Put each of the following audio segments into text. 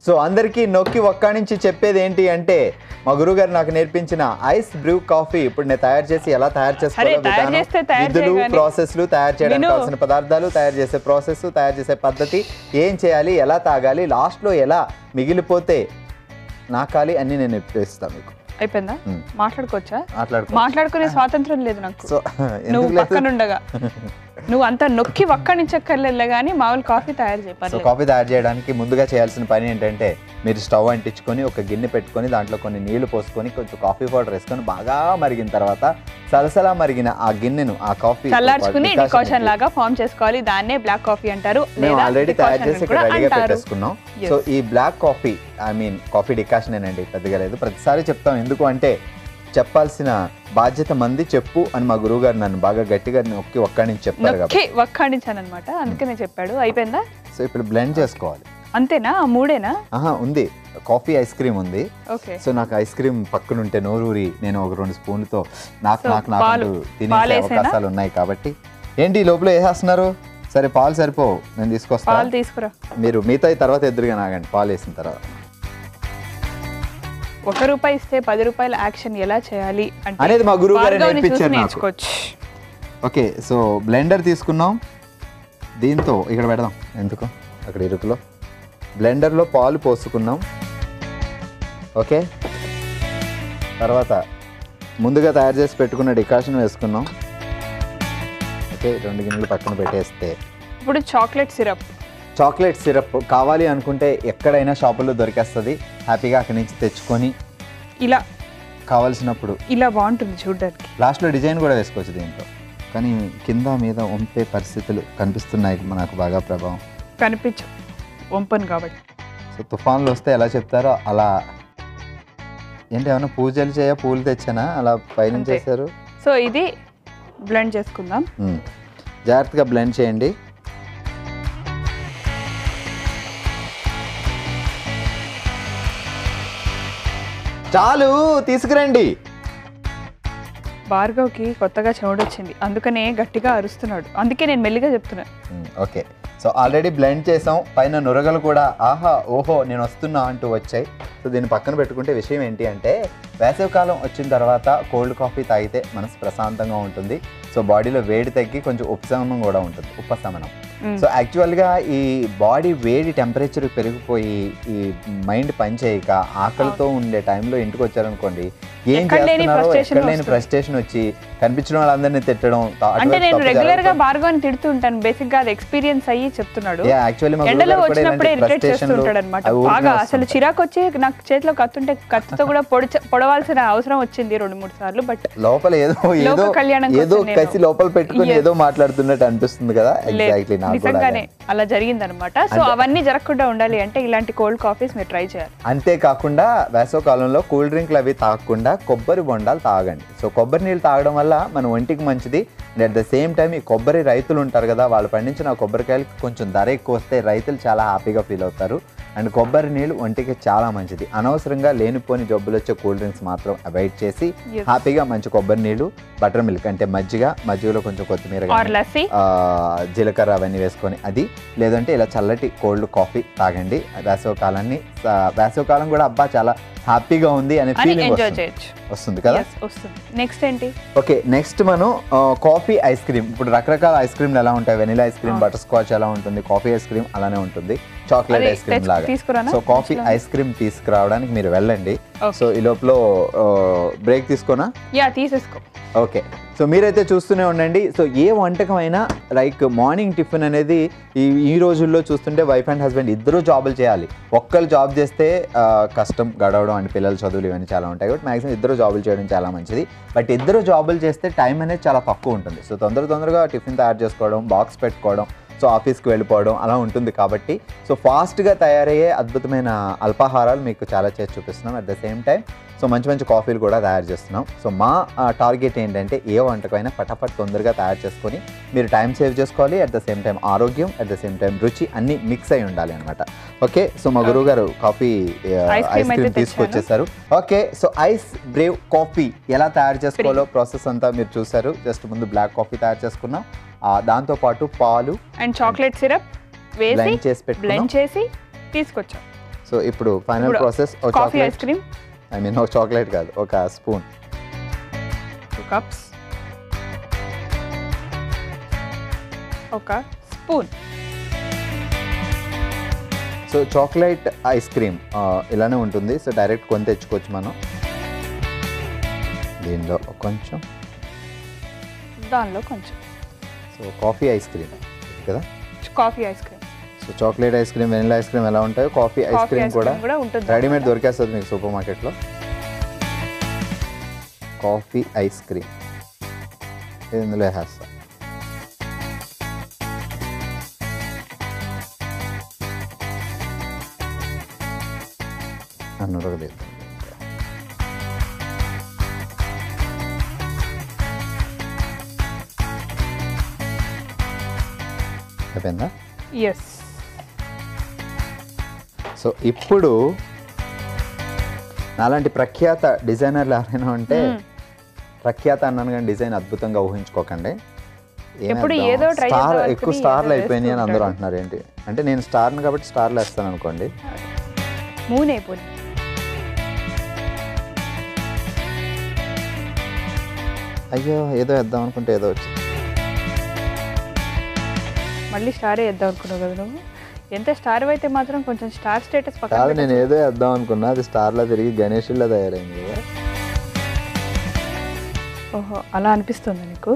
So అందరికీ నొక్కి ఒక్క నుంచి చెప్పేది ఏంటి అంటే మా గురువు గారు నాకు నేర్పించిన ఐస్ బ్రూ కాఫీ ఇప్పుడు నేను తయారు చేసి ఎలా తయారు సరే, చేసుకోవాలో తయారు విధానం, చేస్తే తయారు విధులు చేయగానే- ప్రాసెస్లు తయారు చేయడానికి విను. కావాల్సిన పదార్థాలు తయారు చేసే ప్రాసెస్ తయారు చేసే పద్ధతి ఏం చేయాలి ఎలా తాగాలి లాస్ట్లో ఎలా మిగిలిపోతే నాకాలి అన్ని నేను ఇప్పిస్తాను మీకు అయిపోయిందా మ్మ్. మాట్లాడుకోవచ్చా మాట్లాడుకో మాట్లాడుకునే స్వాతంత్రం లేదు నాకు సో నువ్వు ఎందుకు లేదు పక్కనుండగా నువ్వు అంత నొక్కి వక్కడించక్కర్లేదు కానీ మామూలు కాఫీ తయారు చేయి సో పర్లేదు. కాఫీ తయారు చేయడానికి ముందుగా చేయాల్సిన పని ఏంటంటే మీరు స్టవ్ అంటించుకొని ఒక గిన్నె పెట్టుకొని దాంట్లో కొన్ని నీళ్లు పోసుకొని కొంచెం కాఫీ పౌడర్ వేసుకొని బాగా మరిగిన తర్వాత సలసలా మరిగిన ఆ గిన్నెను ఆ కాఫీ చల్లార్చుకుని decoction డికాషన్ కి లాగా ఫామ్ చేసుకోవాలి దాన్నే బ్లాక్ కాఫీ అంటారు మేము లేదా ఆల్రెడీ తయారు decoction చేసి అని కూడా ఇక్కడ రెడీగా అంటారు పెట్టేసుకున్నాం Yes. సో ఈ black coffee I mean coffee decoction అండి పెద్దగా లేదు ప్రతిసారి చెప్తాం ఎందుకు అంటే చెప్పాల్సిన బాధ్యత మంది చెప్పు అని మా గురువు గారు నన్ను బాగా గట్టిగా నొక్కి ఒక్కడి నుంచి చెప్పారు కాబట్టి నొక్కి వక్కాడించాను అనమాట అందుకనే చెప్పాడు అయిపోయిందా సో ఇప్పుడు బ్లెండ్ చేసుకోవాలి అంతేనా ఆ మూడేనా ఆహా ఉంది కాఫీ ఐస్ క్రీమ్ ఉంది ఓకే సో నాకు ఐస్ క్రీమ్ పక్కన ఉంటే నోరూరి నేను ఒక రెండు స్పూన్లతో నాకు So, నాకు నాకు పాలు- అంటూ పాలు తినే వేసేనా? అవకాశాలు ఉన్నాయి కాబట్టి ఏంటి ఈ లోపల వేసేస్తున్నారు సరే పాలు సరిపోవు నేను తీసుకొస్తా పాలు తీసుకురా మీరు మిగతా ఈ తర్వాత ఎదురుగా నాగండి పాలు వేసిన తర్వాత ఒక రూపాయి ఇస్తే పది రూపాయల యాక్షన్ ఎలా చేయాలి అంటే అనేది మా గురువు గారే భార్గవ్ని చూసి నేర్పించారు నాకు. నేర్చుకోవచ్చు ఓకే సో బ్లెండర్ తీసుకున్నాం దీంతో ఇక్కడ పెడదాం ఎందుకు అక్కడ ఇరుకులో బ్లెండర్లో పాలు పోసుకున్నాం ఓకే తర్వాత ముందుగా తయారు చేసి పెట్టుకున్న డికాషన్ వేసుకున్నాం ఓకే రెండు గిన్నెలు పక్కన పెట్టేస్తే ఇప్పుడు చాక్లెట్ సిరప్ చాక్లెట్ సిరప్ కావాలి అనుకుంటే ఎక్కడైనా షాపుల్లో దొరికేస్తుంది హ్యాపీగా అక్కడి నుంచి తెచ్చుకొని ఇలా కావలసినప్పుడు ఇలా బాగుంటుంది చూడడానికి లాస్ట్లో డిజైన్ కూడా వేసుకోవచ్చు దీంట్లో కానీ కింద మీద వంపే పరిస్థితులు కనిపిస్తున్నాయి నాకు బాగా ప్రభావం కనిపించు వంపను కాబట్టి సో తుఫాన్లు వస్తే ఎలా చెప్తారో అలా ఏంటి ఏమైనా పూజలు చేయ పూలు తెచ్చానా అలా పైన అంతే. చేశారు సో ఇది బ్లెండ్ చేసుకుందాం మ్మ్. జాగ్రత్తగా బ్లెండ్ చేయండి చాలు తీసుకురండి భార్గవ్కి కొత్తగా చెవుడొచ్చింది అందుకనే గట్టిగా అరుస్తున్నాడు అందుకే నేను మెల్లిగా చెప్తున్నాను మ్మ్, ఓకే సో ఆల్రెడీ బ్లెండ్ చేసాం పైన నురగలు కూడా ఆహా ఓహో నేను వస్తున్నా అంటూ వచ్చాయి సో దీన్ని పక్కన పెట్టుకుంటే విషయం ఏంటి అంటే వేసవికాలం వచ్చిన తర్వాత కోల్డ్ కాఫీ తాగితే మనసు ప్రశాంతంగా ఉంటుంది సో బాడీలో వేడి తగ్గి కొంచెం ఉపశమనం కూడా ఉంటుంది ఉపశమనం మ్మ్. సో యాక్చువల్గా ఈ బాడీ వేడి టెంపరేచర్ పెరిగిపోయి ఈ మైండ్ పనిచేయక ఆకలితో ఉండే టైంలో ఇంటికి వచ్చారనుకోండి ఏం ఎక్కడ లేని చేస్తున్నారో frustration ఎక్కడ లేని వస్తుంది. ఫ్రస్ట్రేషన్ వచ్చి కనిపించిన వాళ్ళందరినీ తిట్టడం తా- అంటే అటువైపు నేను తప్పు రెగ్యులర్ గా జరగడం. భార్గవ్ని తిడుతూ ఉంటాను బేసిక్ గా అది ఎక్స్పీరియన్స్ అయ్యి చెప్తున్నాడు Yeah, actually మా ఎండలో గురువుగారు కూడా వచ్చినప్పుడే ఇలాంటి ఇరిటేట్ చేస్తూ frustrationలు ఉంటాడు అనమాట అవి ఊరికనే బాగా అసలు వస్తుంటాయి. చిరాకు వచ్చి నాకు చేతిలో కత్తుంటే కత్తితో కూడా పొడి పొడవాల్సిన అవసరం వచ్చింది రెండు మూడు సార్లు బట్ లోపల ఏదో ఏదో కళ్యాణం కోసం ఏదో నేను- కసి లోపల పెట్టుకుని Yes. ఏదో మాట్లాడుతున్నట్టు అనిపిస్తుంది కదా ఎగ్జాక్ట్లీ నాకు కూడా నిజంగానే అదే. అలా జరిగింది అనమాట సో అవన్నీ జరగకుండా ఉండాలి అంటే ఇలాంటి కోల్డ్ కాఫీస్ మీరు ట్రై చేయాలి అంతేకాకుండా వేసవ కాలంలో కూల్ డ్రింక్లు అవి తాగకుండా కొబ్బరి బొండాలు తాగండి సో కొబ్బరి నీళ్ళు తాగడం వల్ల మన ఒంటికి మంచిది and at the same time ఈ కొబ్బరి రైతులు ఉంటారు కదా వాళ్ళు పండించిన ఆ కొబ్బరికాయలకి కొంచెం ధర ఎక్కువ వస్తే రైతులు చాలా హ్యాపీగా ఫీల్ అవుతారు అండ్ కొబ్బరి నీళ్ళు ఒంటికి చాలా మంచిది అనవసరంగా లేనిపోని జబ్బులు వచ్చే కూల్ డ్రింక్స్ మాత్రం అవాయిడ్ చేసి Yes. హ్యాపీగా మంచి కొబ్బరి నీళ్ళు బటర్ మిల్క్ అంటే మజ్జిగ మజ్జిగలో కొంచెం కొత్తిమీర ఆర్ గానీ, లస్సీ ఆ, జీలకర్ర అవన్నీ వేసుకొని అది లేదంటే ఇలా చల్లటి కోల్డ్ కాఫీ తాగండి వేసవ కాలాన్ని ఆ, వేసవ కాలం కూడా అబ్బా చాలా హ్యాపీగా ఉంది అనే అని ఫీలింగ్ ఎంజాయ్ వస్తుంది చేయొచ్చు వస్తుంది కదా Yes, వస్తుంది నెక్స్ట్ ఏంటి ఓకే నెక్స్ట్ మనం ఆ, కాఫీ ఐస్ క్రీమ్ ఇప్పుడు రకరకాల ఐస్ క్రీమ్లు ఎలా ఉంటాయి వెనిలా ఐస్ క్రీమ్ అవును. బటర్ స్కాచ్ ఎలా ఉంటుంది కాఫీ ఐస్ క్రీమ్ అలానే ఉంటుంది చాక్లెట్ అది ఐస్ క్రీమ్ తెచ్చు- లాగా తీసుకురానా? సో కాఫీ తీసుకురా. ఐస్ క్రీమ్ తీసుకురావడానికి మీరు వెళ్ళండి Okay. సో ఈ లోపల బ్రేక్ తీసుకోనా యా తీసేసుకో ఓకే సో మీరైతే చూస్తూనే ఉండండి సో ఏ వంటకం అయినా లైక్ మార్నింగ్ టిఫిన్ అనేది ఈ ఈ రోజుల్లో చూస్తుంటే వైఫ్ అండ్ హస్బెండ్ ఇద్దరు జాబులు చేయాలి ఒక్కరు జాబ్ చేస్తే ఆ, కష్టం గడవడం అండ్ పిల్లల చదువులు ఇవన్నీ చాలా ఉంటాయి కాబట్టి మాక్సిమం ఇద్దరు జాబులు చేయడం చాలా మంచిది బట్ ఇద్దరు జాబులు చేస్తే టైం అనేది చాలా తక్కువ ఉంటుంది సో తొందర తొందరగా టిఫిన్ తయారు చేసుకోవడం బాక్స్ పెట్టుకోవడం సో ఆఫీస్కి వెళ్ళిపోవడం అలా ఉంటుంది కాబట్టి సో ఫాస్ట్గా తయారయ్యే అద్భుతమైన అల్పాహారాలు మీకు చాలా చేసి చూపిస్తున్నాం at the same time so మంచి మంచి కాఫీలు కూడా తయారు చేస్తున్నాం సో మా టార్గెట్ ఏంటంటే ఏ వంటకమైనా ఫటాఫట్ తొందరగా తయారు చేసుకొని మీరు టైం సేవ్ చేసుకోవాలి అట్ ద సేమ్ టైం ఆరోగ్యం అట్ ద సేమ్ టైం రుచి అన్నీ మిక్స్ అయి ఉండాలి అనమాట ఓకే సో మా గురువు గారు కాఫీ Ice cream ఐస్ అయితే క్రీమ్ తీసుకొచ్చేసారు okay so ice Bru coffee ఎలా తయారు చేసుకోవాలో ప్రాసెస్ అంతా మీరు చూసారు జస్ట్ ముందు బ్లాక్ కాఫీ తయారు చేసుకున్నాం ఆ, దాంతోపాటు పాలు అండ్ చాక్లెట్ సిరప్ వేసి బ్లెండ్ చేసి పెట్టుకున్నాం బ్లెండ్ చేసి తీసుకొచ్చాం సో సో ఇప్పుడు ఫైనల్ ఇప్పుడు ప్రాసెస్ ఓ coffee ice chocolate cream I mean ఒక చాక్లెట్ కాదు ఒక స్పూన్ టూ కప్స్ ఒక spoon so chocolate ice cream ఇలానే ఉంటుంది సో డైరెక్ట్ కొని తెచ్చుకోవచ్చు మనం దీనిలో కొంచెం దానిలో కొంచెం సో కాఫీ ఐస్ క్రీమ్ కదా coffee ice cream so chocolate ice cream vanilla ice cream ఎలా ఉంటాయో coffee ice coffee cream ice కూడా క్రీమ్ కూడా ఉంటుంది రెడీమేడ్ దొరికేస్తుంది మీకు సూపర్ మార్కెట్లో కాఫీ ఐస్ క్రీమ్ ఇది ఇందులో వేసేస్తా అన్నూరుగా తీద్దాం అయిపోయిందా ఎస్ సో ఇప్పుడు నాలాంటి ప్రఖ్యాత డిజైనర్లు ఎవరైనా ఉంటే ప్రఖ్యాత అన్నాను కానీ డిజైన్ అద్భుతంగా ఊహించుకోకండి ఏం ఎప్పుడు వేద్దాం? ఏదో try స్టార్ చేద్దాం ఎక్కువ అనుకుని స్టార్లు ఏదో అయిపోయినాయి అని వేస్తూ అందరూ ఉంటాడు. అంటున్నారు ఏంటి అంటే నేను స్టార్ని కాబట్టి స్టార్లు వేస్తాను అనుకోండి మూన్ అయిపోయింది అయ్యో ఏదో వేద్దాం అనుకుంటే ఏదో వచ్చింది మళ్ళీ స్టారే వేద్దాం అనుకున్నావు కదా నువ్వు ఎంత స్టార్ అయితే మాత్రం కొంచెం స్టార్ స్టేటస్ కాదు పక్కన నేను ఏదో వేద్దాం అనుకున్నా అది స్టార్లో తిరిగి గణేషుల్లో తయారైంది కదా ఓహో అలా అనిపిస్తుంది నీకు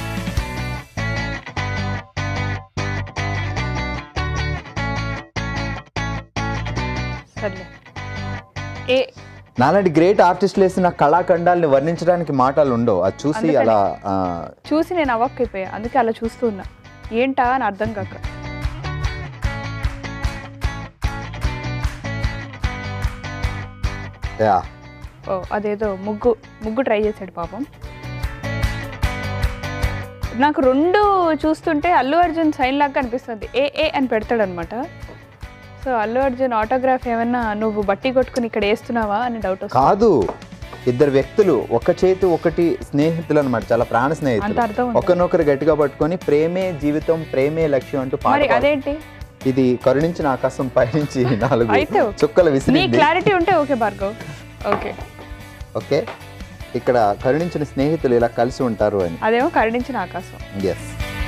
సర్లే ఏ నాలాంటి గ్రేట్ ఆర్టిస్టులు వేసిన కళాఖండాలని వర్ణించడానికి మాటలు ఉండవు అది చూసి అందుకనే. అలా ఆ, చూసి నేను అవ్వక్కైపోయా అందుకే అలా చూస్తూ ఉన్నా ఏంటా అని అర్థం కాక యా ఓ అదేదో ముగ్గు ముగ్గు ట్రై చేశాడు పాపం నాకు రెండు చూస్తుంటే అల్లు అర్జున్ సైన్ లాగా అనిపిస్తుంది ఏ ఏ అని పెడతాడనమాట సో అల్లు అర్జున్ ఆటోగ్రాఫ్ ఏమన్నా నువ్వు బట్టి కొట్టుకుని ఇక్కడ వేస్తున్నావా అని డౌట్ వస్తుంది కాదు ఇద్దరు వ్యక్తులు ఒక చేతి ఒకటి స్నేహితులు అనమాట చాలా ప్రాణ అంత స్నేహితులు అర్థం ఉందా? ఒకరినొకరు గట్టిగా పట్టుకొని ప్రేమే జీవితం ప్రేమే లక్ష్యం అంటూ పాట మరి పాడు- అదేంటి ఇది కరుణించిన ఆకాశం పైనుంచి నాలుగు అయితే ఓకే. చుక్కలు నీ విసిరింది క్లారిటీ ఉంటే ఓకే భార్గవ్ ఓకే ఓకే ఇక్కడ కరుణించిన స్నేహితులు ఇలా కలిసి ఉంటారు అని అదేమో కరుణించిన ఆకాశం ఎస్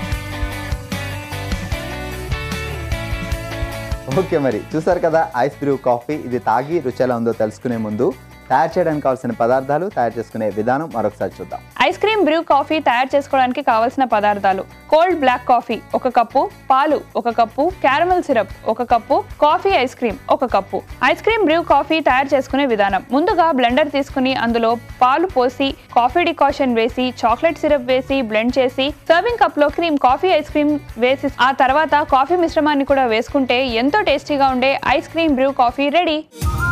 ఓకే మరి చూసారు కదా ఐస్ బ్రూ కాఫీ ఇది తాగి రుచి ఎలా ఉందో తెలుసుకునే ముందు తయారు చేయడానికి కావాల్సిన పదార్థాలు తయారు చేసుకునే విధానం మరొకసారి చూద్దాం ఐస్ క్రీమ్ బ్రూ కాఫీ తయారు చేసుకోవడానికి కావలసిన పదార్థాలు కోల్డ్ బ్లాక్ కాఫీ ఒక కప్పు పాలు ఒక కప్పు క్యారమల్ సిరప్ ఒక కప్పు కాఫీ ఐస్ క్రీమ్ ఒక cup ice cream Bru coffee తయారు చేసుకునే విధానం ముందుగా బ్లెండర్ తీసుకుని అందులో పాలు పోసి కాఫీ డికాషన్ వేసి చాక్లెట్ సిరప్ వేసి బ్లెండ్ చేసి సర్వింగ్ కప్ లో క్రీమ్ కాఫీ ఐస్ క్రీమ్ వేసి ఆ తర్వాత కాఫీ మిశ్రమాన్ని కూడా వేసుకుంటే ఎంతో టేస్టీగా ఉండే ice cream Bru coffee ready